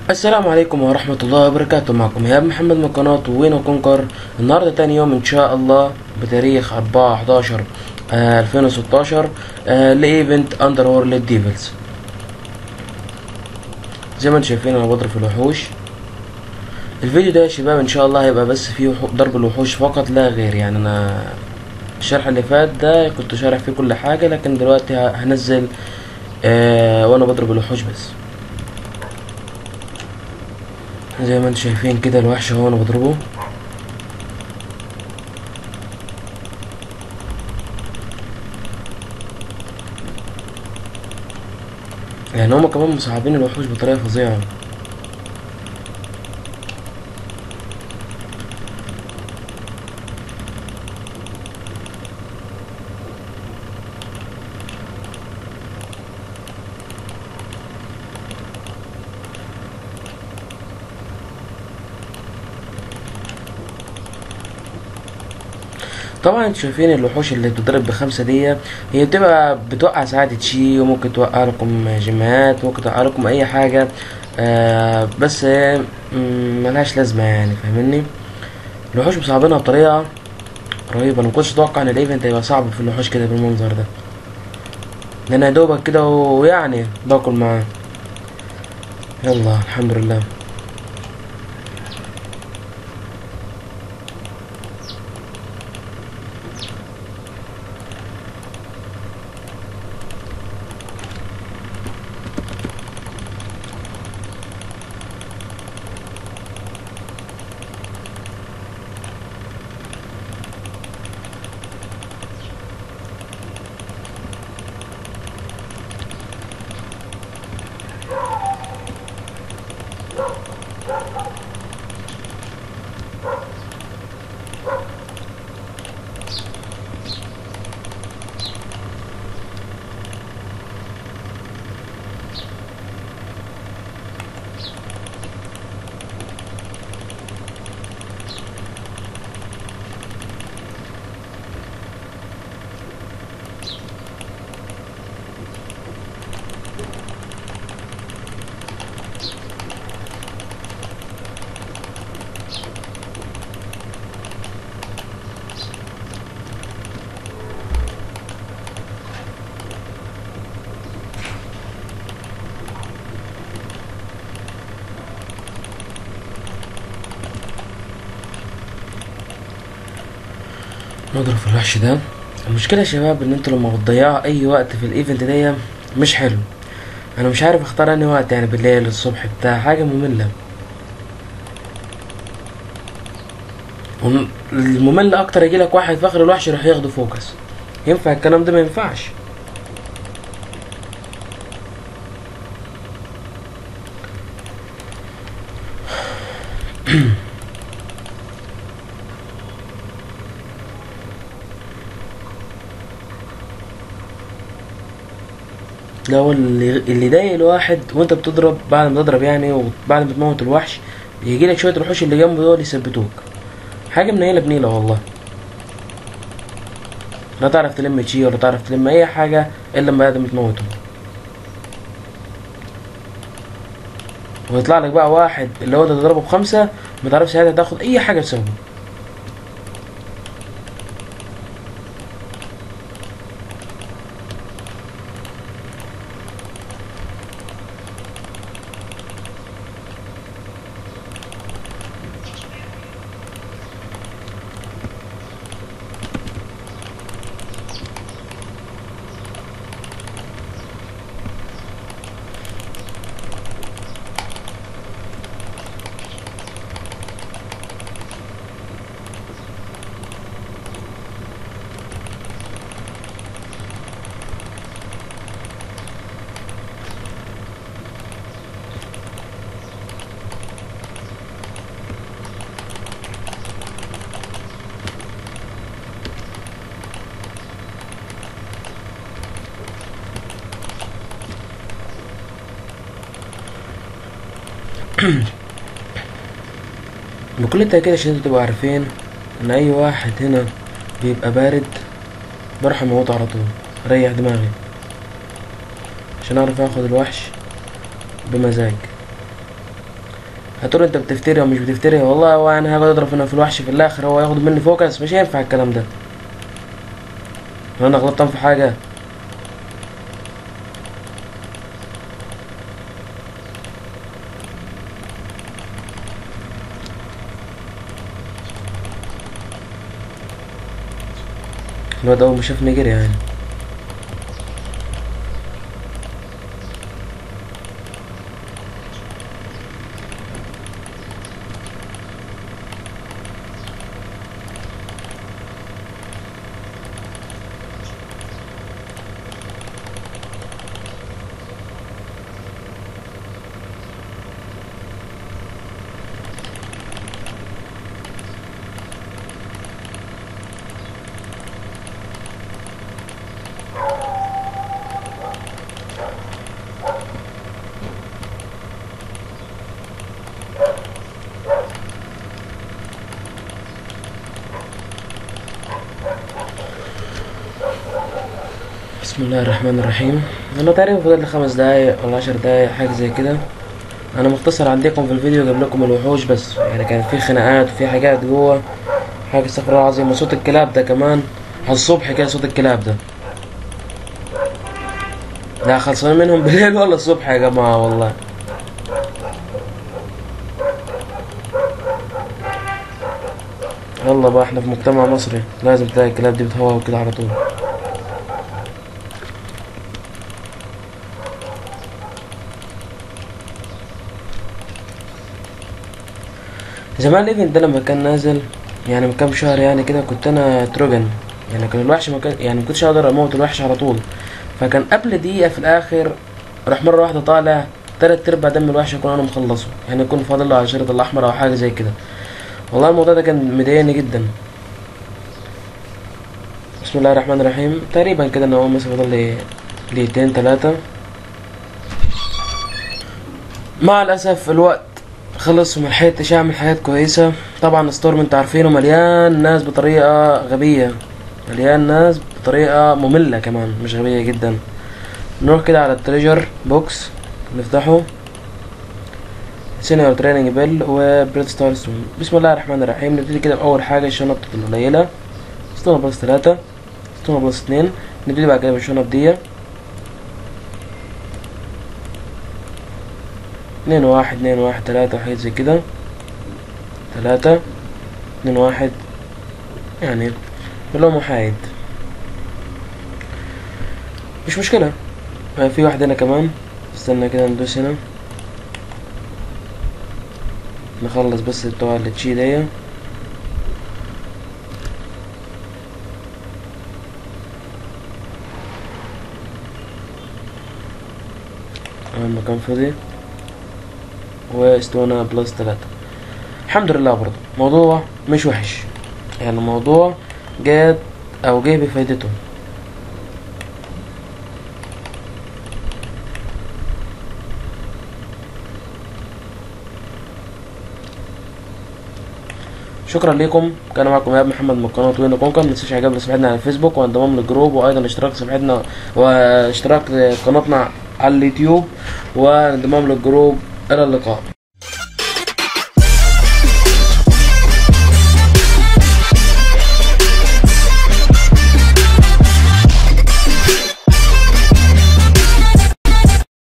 السلام عليكم ورحمة الله وبركاته معكم إيهاب محمد من قناة وين كونكر النهاردة تاني يوم إن شاء الله بتاريخ أربعة حداشر ألفين وستاشر لإيفنت أندر وورلد ديفلز زي ما انتم شايفين أنا بضرب في الوحوش الفيديو ده يا شباب إن شاء الله هيبقى بس فيه وحو- ضرب الوحوش فقط لا غير يعني أنا الشرح اللي فات ده كنت شارح فيه كل حاجة لكن دلوقتي ه- هنزل آه وأنا بضرب الوحوش بس زي ما انتم شايفين كده الوحش اهو انا بضربه يعني هما كمان مصعبين الوحوش بطريقة فظيعة طبعا انتوا شايفين الوحوش اللي بتضرب بخمسة دي هي بتبقى بتوقع ساعات تشي وممكن توقع لكم جيمات ممكن توقع لكم اي حاجة آه بس هي م- ملهاش لازمة يعني فاهمني الوحوش مصعبينها بطريقة رهيبة انا مكنتش اتوقع ان الايفنت هيبقى صعب في الوحوش كده بالمنظر ده ده انا يا دوبك كده ويعني باكل معاه يلا الحمد لله نضرب في الوحش ده المشكلة يا شباب ان انتوا لما بتضيعوا اي وقت في الايفنت دي مش حلو انا مش عارف اختار انهي وقت يعني بالليل الصبح بتاع حاجة مملة وم- الممل اكتر يجيلك واحد فخر الوحش يروح ياخده فوكس ينفع الكلام ده ما ينفعش لو اللي اللي ضايق الواحد وانت بتضرب بعد ما تضرب يعني وبعد ما تموت الوحش يجي لك شويه الوحوش اللي جنبه دول يثبتوك حاجه منيله بنيله والله لا تعرف تلم تشي ولا تعرف تلم اي حاجه الا لما بعد ما تموته ويطلع لك بقى واحد اللي هو ده تضربه بخمسه ما تعرفش ساعتها تاخد اي حاجه تسوي بكل تأكيد عشان انتوا تبقوا عارفين ان اي واحد هنا بيبقى بارد بروح اموته على طول ريح دماغي عشان اعرف اخد الوحش بمزاج هتقول انت بتفتري ومش بتفتري والله وانا هقعد اضرب هنا في الوحش في الاخر هو ياخد مني فوكس مش هينفع الكلام ده انا غلطان في حاجه الواد اول ما شافني جري يعني بسم الله الرحمن الرحيم انا تقريبا فاضل لي خمس دقايق ولا عشر دقايق حاجه زي كده انا مختصر عندكم في الفيديو جايب لكم الوحوش بس يعني كان في خناقات وفي حاجات جوه حاجه استغفر الله العظيم وصوت الكلاب ده كمان على الصبح كده صوت الكلاب ده لا خلصان منهم بالليل ولا الصبح يا جماعه والله يلا بقى احنا في مجتمع مصري لازم تلاقي الكلاب دي بتهوهو كده على طول زمان الايفنت ده لما كان نازل يعني من كام شهر يعني كده كنت انا تروجن يعني كان الوحش ما كان يعني ما كنتش اقدر اموت الوحش على طول فكان قبل دقيقة في الاخر راح مرة واحدة طالع تلات ارباع دم الوحش يكون انا مخلصه يعني يكون فاضل له على الشريط الاحمر او حاجة زي كده والله الموضوع ده كان مضايقني جدا بسم الله الرحمن الرحيم تقريبا كده انا هو مثلا فاضل لي دقيقتين تلاتة مع الاسف الوقت خلص وملحقتش اعمل حاجات كويسة طبعا ستورم انت عارفينه مليان ناس بطريقة غبية مليان ناس بطريقة مملة كمان مش غبية جدا نروح كده على التريجر بوكس نفتحه سينيور تريننج بيل وبريد ستار ستون بسم الله الرحمن الرحيم نبتدي كده بأول حاجة الشنط القليلة ستون بلس تلاتة ستون بلس اتنين نبتدي بعد كده بالشنط دي اتنين واحد اتنين واحد تلاتة حاجات زي كده تلاتة اتنين واحد يعني كلهم محايد مش مشكلة آه، في واحد هنا كمان استنى كده ندوس هنا نخلص بس بتوع التشي دي المكان فاضي واستونا بلس تلاتة الحمد لله برضه موضوع مش وحش يعني الموضوع جات او جه بفايدته شكرا لكم كان معكم ايهاب محمد من قناه وين كونكر ما تنسوش اعجاب صفحتنا على الفيسبوك وانضمام للجروب وايضا اشتراك صفحتنا واشتراك قناتنا على اليوتيوب وانضمام للجروب الى اللقاء